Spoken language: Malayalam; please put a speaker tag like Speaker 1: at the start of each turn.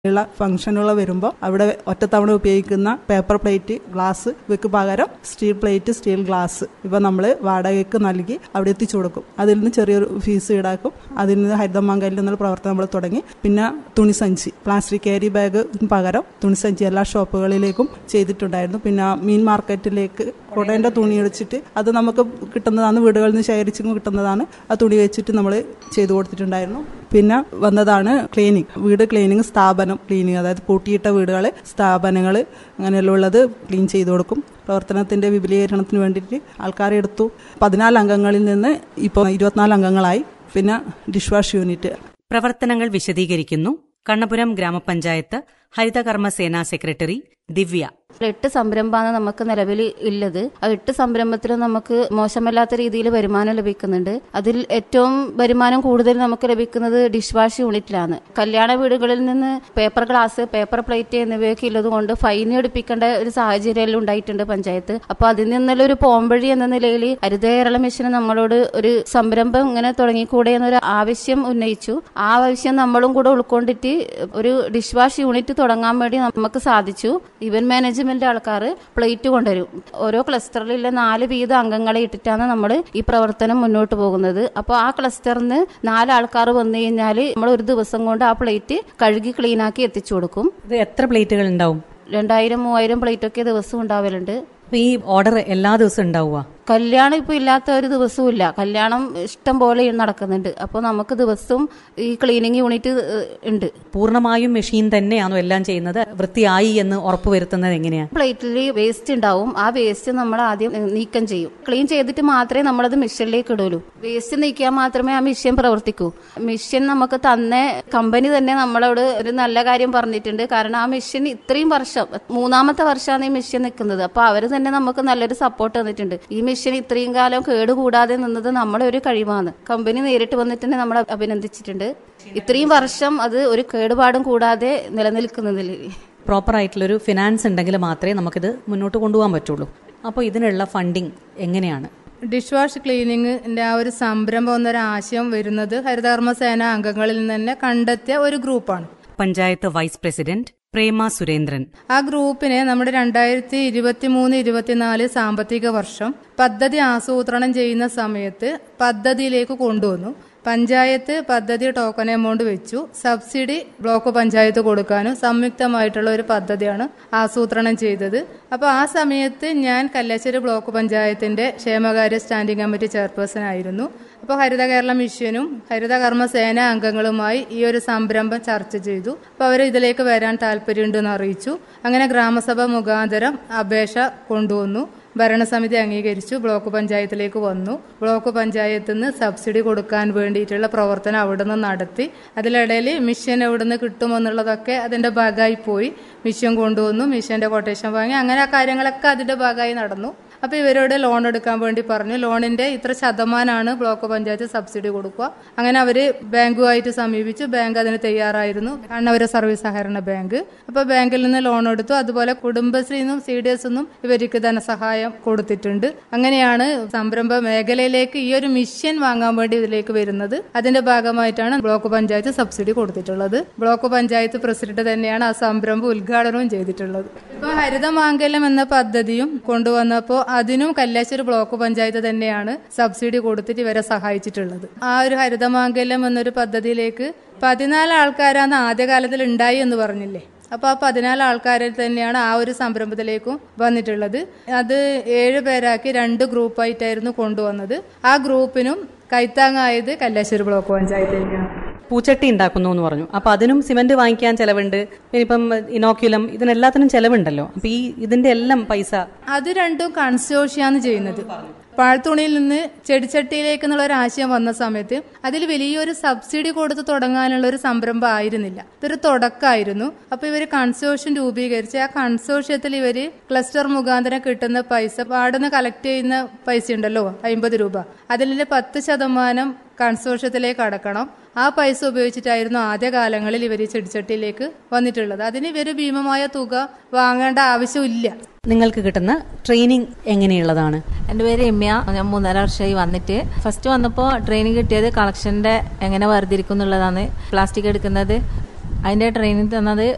Speaker 1: ഉള്ള ഫംഗ്ഷനുകൾ വരുമ്പോൾ അവിടെ ഒറ്റത്തവണ ഉപയോഗിക്കുന്ന പേപ്പർ പ്ലേറ്റ് ഗ്ലാസ് ഇവയ്ക്ക് പകരം സ്റ്റീൽ പ്ലേറ്റ് സ്റ്റീൽ ഗ്ലാസ് ഇവ നമ്മൾ വാടകയ്ക്ക് നൽകി അവിടെ എത്തിച്ചു കൊടുക്കും അതിൽ നിന്ന് ചെറിയൊരു ഫീസ് ഈടാക്കും അതിൽ നിന്ന് ഹരിതമാങ്കലിൽ നിന്നുള്ള പ്രവർത്തനം നമ്മൾ തുടങ്ങി പിന്നെ തുണിസഞ്ചി പ്ലാസ്റ്റിക് ക്യാരി ബാഗ് പകരം തുണിസഞ്ചി എല്ലാ ഷോപ്പുകളിലേക്കും ചെയ്തിട്ടുണ്ടായിരുന്നു പിന്നെ മീൻ മാർക്കറ്റിലേക്ക് കുടേൻ്റെ തുണി അടിച്ചിട്ട് അത് നമുക്ക് കിട്ടുന്നതാണ് വീടുകളിൽ നിന്ന് ശേഖരിച്ച് കിട്ടുന്നതാണ് ആ തുണി വെച്ചിട്ട് നമ്മൾ ചെയ്തു കൊടുത്തിട്ടുണ്ടായിരുന്നു പിന്നെ വന്നതാണ് ക്ലീനിങ് വീട് ക്ലീനിങ് സ്ഥാപനം ക്ലീനിങ് അതായത് പൂട്ടിയിട്ട വീടുകൾ സ്ഥാപനങ്ങൾ അങ്ങനെയെല്ലാം ഉള്ളത് ക്ലീൻ ചെയ്തു കൊടുക്കും പ്രവർത്തനത്തിന്റെ വിപുലീകരണത്തിന് വേണ്ടിയിട്ട് ആൾക്കാരെ എടുത്തു പതിനാല് അംഗങ്ങളിൽ നിന്ന് ഇപ്പോൾ ഇരുപത്തിനാല് അംഗങ്ങളായി പിന്നെ ഡിഷ് വാഷ് യൂണിറ്റ്
Speaker 2: പ്രവർത്തനങ്ങൾ വിശദീകരിക്കുന്നു കണ്ണപുരം ഗ്രാമപഞ്ചായത്ത് ഹരിതകർമ്മ സേനാ സെക്രട്ടറി ദിവ്യ
Speaker 3: എട്ട് സംരംഭമാണ് നമുക്ക് നിലവിൽ ഉള്ളത് ആ എട്ട് സംരംഭത്തിലും നമുക്ക് മോശമല്ലാത്ത രീതിയിൽ വരുമാനം ലഭിക്കുന്നുണ്ട് അതിൽ ഏറ്റവും വരുമാനം കൂടുതൽ നമുക്ക് ലഭിക്കുന്നത് ഡിഷ് വാഷ് യൂണിറ്റിലാണ് കല്യാണ വീടുകളിൽ നിന്ന് പേപ്പർ ഗ്ലാസ് പേപ്പർ പ്ലേറ്റ് എന്നിവയൊക്കെ ഉള്ളത് കൊണ്ട് ഫൈൻ എടുപ്പിക്കേണ്ട ഒരു സാഹചര്യം ഉണ്ടായിട്ടുണ്ട് പഞ്ചായത്ത് അപ്പൊ അതിൽ നിന്നുള്ള ഒരു പോംവഴി എന്ന നിലയിൽ ഹരിത കേരള മിഷന് നമ്മളോട് ഒരു സംരംഭം ഇങ്ങനെ തുടങ്ങിക്കൂടെ എന്നൊരു ആവശ്യം ഉന്നയിച്ചു ആ ആവശ്യം നമ്മളും കൂടെ ഉൾക്കൊണ്ടിട്ട് ഒരു ഡിഷ് വാഷ് യൂണിറ്റ് തുടങ്ങാൻ വേണ്ടി നമുക്ക് സാധിച്ചു ഇവന്റ് മാനേജ്മെന്റ് ആൾക്കാർ പ്ലേറ്റ് കൊണ്ടുവരും ഓരോ ക്ലസ്റ്ററിലുള്ള നാല് വീത അംഗങ്ങളെ ഇട്ടിട്ടാണ് നമ്മൾ ഈ പ്രവർത്തനം മുന്നോട്ട് പോകുന്നത് അപ്പോൾ ആ ക്ലസ്റ്ററിന് നാല് ആൾക്കാർ വന്നു കഴിഞ്ഞാൽ നമ്മൾ ഒരു ദിവസം കൊണ്ട് ആ പ്ലേറ്റ് കഴുകി ക്ലീനാക്കി എത്തിച്ചു കൊടുക്കും
Speaker 2: ഇത് എത്ര പ്ലേറ്റുകൾ ഉണ്ടാവും
Speaker 3: രണ്ടായിരം മൂവായിരം പ്ലേറ്റ് ഒക്കെ ദിവസം ഉണ്ടാവലുണ്ട്
Speaker 2: അപ്പൊ ഈ ഓർഡർ എല്ലാ ദിവസവും ഉണ്ടാവുക
Speaker 3: കല്യാണം ഇപ്പൊ ഇല്ലാത്ത ഒരു ദിവസവും ഇല്ല കല്യാണം ഇഷ്ടം പോലെ നടക്കുന്നുണ്ട് അപ്പോൾ നമുക്ക് ദിവസവും ഈ ക്ലീനിങ് യൂണിറ്റ് ഏഹ്, ഉണ്ട്
Speaker 2: പൂർണ്ണമായും മെഷീൻ തന്നെയാണോ എല്ലാം ചെയ്യുന്നത് വൃത്തിയായി എന്ന് ഉറപ്പുവരുത്തുന്നത് എങ്ങനെയാ
Speaker 3: പ്ലേറ്റിൽ വേസ്റ്റ് ഉണ്ടാവും ആ വേസ്റ്റ് നമ്മൾ ആദ്യം ഏഹ്, നീക്കം ചെയ്യും ക്ലീൻ ചെയ്തിട്ട് മാത്രമേ നമ്മളത് മിഷനിലേക്ക് ഇടുള്ളൂ വേസ്റ്റ് നീക്കിയാൽ മാത്രമേ ആ മിഷ്യൻ പ്രവർത്തിക്കൂ മിഷ്യൻ നമുക്ക് തന്ന കമ്പനി തന്നെ നമ്മളോട് ഒരു നല്ല കാര്യം പറഞ്ഞിട്ടുണ്ട് കാരണം ആ മിഷ്യൻ ഇത്രയും വർഷം മൂന്നാമത്തെ വർഷമാണ് ഈ മിഷ്യൻ നിൽക്കുന്നത് അപ്പൊ അവർ തന്നെ നമുക്ക് നല്ലൊരു സപ്പോർട്ട് തന്നിട്ടുണ്ട് ഈ മിഷ്യൻ ഇത്രയും കാലം കേടുകൂടാതെ നിന്നത് നമ്മളെ ഒരു കഴിവാണ് കമ്പനി നേരിട്ട് വന്നിട്ട് തന്നെ നമ്മളെ അഭിനന്ദിച്ചിട്ടുണ്ട് ഇത്രയും വർഷം അത് ഒരു കേടുപാടും കൂടാതെ നിലനിൽക്കുന്നതിൽ
Speaker 2: പ്രോപ്പർ ആയിട്ടുള്ളൊരു ഫിനാൻസ് ഉണ്ടെങ്കിൽ മാത്രമേ നമുക്കിത് മുന്നോട്ട് കൊണ്ടുപോകാൻ പറ്റുള്ളൂ അപ്പോൾ ഇതിനുള്ള ഫണ്ടിങ് എങ്ങനെയാണ്
Speaker 4: ഡിഷ് വാഷ് ക്ലീനിങ്ങിന്റെ ആ ഒരു സംരംഭം എന്നൊരു ആശയം വരുന്നത് ഹരിതകർമ്മ സേന അംഗങ്ങളിൽ നിന്ന് തന്നെ കണ്ടെത്തിയ ഒരു ഗ്രൂപ്പാണ്
Speaker 2: പഞ്ചായത്ത് വൈസ് പ്രസിഡന്റ് പ്രേമ സുരേന്ദ്രൻ
Speaker 4: ആ ഗ്രൂപ്പിനെ നമ്മുടെ രണ്ടായിരത്തി ഇരുപത്തി മൂന്ന് ഇരുപത്തിനാല് സാമ്പത്തിക വർഷം പദ്ധതി ആസൂത്രണം ചെയ്യുന്ന സമയത്ത് പദ്ധതിയിലേക്ക് കൊണ്ടുവന്നു പഞ്ചായത്ത് പദ്ധതി ടോക്കൺ എമൗണ്ട് വെച്ചു സബ്സിഡി ബ്ലോക്ക് പഞ്ചായത്ത് കൊടുക്കാനും സംയുക്തമായിട്ടുള്ള ഒരു പദ്ധതിയാണ് ആസൂത്രണം ചെയ്തത് അപ്പോൾ ആ സമയത്ത് ഞാൻ കല്ലാശ്ശേരി ബ്ലോക്ക് പഞ്ചായത്തിന്റെ ക്ഷേമകാര്യ സ്റ്റാൻഡിംഗ് കമ്മിറ്റി ചെയർപേഴ്സൺ ആയിരുന്നു അപ്പോൾ ഹരിത കേരള മിഷനും ഹരിതകർമ്മ സേന അംഗങ്ങളുമായി ഈ ഒരു സംരംഭം ചർച്ച ചെയ്തു അപ്പോൾ അവർ ഇതിലേക്ക് വരാൻ താല്പര്യമുണ്ടെന്ന് അറിയിച്ചു അങ്ങനെ ഗ്രാമസഭ മുഖാന്തരം അപേക്ഷ കൊണ്ടുവന്നു ഭരണസമിതി അംഗീകരിച്ചു ബ്ലോക്ക് പഞ്ചായത്തിലേക്ക് വന്നു ബ്ലോക്ക് പഞ്ചായത്തിൽ നിന്ന് സബ്സിഡി കൊടുക്കാൻ വേണ്ടിയിട്ടുള്ള പ്രവർത്തനം അവിടെ നിന്ന് നടത്തി അതിലിടയിൽ മിഷൻ എവിടെ നിന്ന് കിട്ടുമെന്നുള്ളതൊക്കെ അതിന്റെ ഭാഗമായി പോയി മിഷൻ കൊണ്ടുവന്നു മിഷന്റെ കൊട്ടേഷൻ വാങ്ങി അങ്ങനെ ആ കാര്യങ്ങളൊക്കെ അതിന്റെ ഭാഗമായി നടന്നു അപ്പൊ ഇവരോട് ലോൺ എടുക്കാൻ വേണ്ടി പറഞ്ഞു ലോണിന്റെ ഇത്ര ശതമാനമാണ് ബ്ലോക്ക് പഞ്ചായത്ത് സബ്സിഡി കൊടുക്കുക അങ്ങനെ അവര് ബാങ്കുമായിട്ട് സമീപിച്ചു ബാങ്ക് അതിന് തയ്യാറായിരുന്നു അണ്ണവര സർവീസ് സഹകരണ ബാങ്ക് അപ്പൊ ബാങ്കിൽ നിന്ന് ലോൺ എടുത്തു അതുപോലെ കുടുംബശ്രീന്നും സി ഡി എസ് നിന്നും ഇവർക്ക് ധനസഹായം കൊടുത്തിട്ടുണ്ട് അങ്ങനെയാണ് സംരംഭ മേഖലയിലേക്ക് ഈ ഒരു മിഷൻ വാങ്ങാൻ വേണ്ടി ഇതിലേക്ക് വരുന്നത് അതിന്റെ ഭാഗമായിട്ടാണ് ബ്ലോക്ക് പഞ്ചായത്ത് സബ്സിഡി കൊടുത്തിട്ടുള്ളത് ബ്ലോക്ക് പഞ്ചായത്ത് പ്രസിഡന്റ് തന്നെയാണ് ആ സംരംഭം ഉദ്ഘാടനവും ചെയ്തിട്ടുള്ളത് ഇപ്പൊ ഹരിതമാംഗല്യം എന്ന പദ്ധതിയും കൊണ്ടുവന്നപ്പോൾ അതിനും കല്ലാശ്ശേരി ബ്ലോക്ക് പഞ്ചായത്ത് തന്നെയാണ് സബ്സിഡി കൊടുത്തിട്ട് ഇവരെ സഹായിച്ചിട്ടുള്ളത് ആ ഒരു ഹരിതമാംഗല്യം എന്നൊരു പദ്ധതിയിലേക്ക് പതിനാല് ആൾക്കാരാണ് ആദ്യകാലത്തിൽ ഉണ്ടായി എന്ന് പറഞ്ഞില്ലേ അപ്പൊ ആ പതിനാല് ആൾക്കാരിൽ തന്നെയാണ് ആ ഒരു സംരംഭത്തിലേക്കും വന്നിട്ടുള്ളത് അത് ഏഴ് പേരാക്കി രണ്ട് ഗ്രൂപ്പായിട്ടായിരുന്നു കൊണ്ടുവന്നത് ആ ഗ്രൂപ്പിനും കൈത്താങ്ങായത് കല്ലാശ്ശേരി ബ്ലോക്ക് പഞ്ചായത്ത് തന്നെയാണ്
Speaker 2: പൂച്ചട്ടി ഉണ്ടാക്കുന്നു എന്ന് പറഞ്ഞു അപ്പൊ അതിനും സിമന്റ് വാങ്ങിക്കാൻ ചെലവുണ്ട് പിന്നെ ഇപ്പം ഇനോക്യുലം ഇതിനെല്ലാത്തിനും ചെലവുണ്ടല്ലോ അപ്പൊ ഈ ഇതിന്റെ എല്ലാം പൈസ
Speaker 4: അത് രണ്ടും കൺസോഷ്യാണ് ചെയ്യുന്നത് പാഴ്ത്തുണിയിൽ നിന്ന് ചെടിച്ചട്ടിയിലേക്ക് എന്നുള്ള ഒരു ആശയം വന്ന സമയത്ത് അതിൽ വലിയൊരു സബ്സിഡി കൊടുത്ത് തുടങ്ങാനുള്ള ഒരു സംരംഭം ആയിരുന്നില്ല ഇതൊരു തുടക്കമായിരുന്നു അപ്പൊ ഇവര് കൺസോഷ്യം രൂപീകരിച്ച് ആ കൺസോഷ്യത്തിൽ ഇവര് ക്ലസ്റ്റർ മുഖാന്തരം കിട്ടുന്ന പൈസ പാടുന്ന കളക്ട് ചെയ്യുന്ന പൈസ ഉണ്ടല്ലോ അമ്പത് രൂപ അതിൽ പത്ത് ശതമാനം കൺസോഷ്യത്തിലേക്ക് അടക്കണം ആ പൈസ ഉപയോഗിച്ചിട്ടായിരുന്നു ആദ്യകാലങ്ങളിൽ ഇവർ ഈ ചെടിച്ചട്ടിയിലേക്ക് വന്നിട്ടുള്ളത് അതിന് ഇവർ ഭീമമായ തുക വാങ്ങേണ്ട ആവശ്യമില്ല
Speaker 2: നിങ്ങൾക്ക് കിട്ടുന്ന ട്രെയിനിങ് എങ്ങനെയുള്ളതാണ്
Speaker 5: എൻ്റെ പേര് എമ്യ ഞാൻ മൂന്നര വർഷമായി വന്നിട്ട് ഫസ്റ്റ് വന്നപ്പോൾ ട്രെയിനിങ് കിട്ടിയത് കളക്ഷൻ്റെ എങ്ങനെ വേർതിരിക്കും എന്നുള്ളതാണ് പ്ലാസ്റ്റിക് എടുക്കുന്നത് അതിൻ്റെ ട്രെയിനിങ് തന്നത്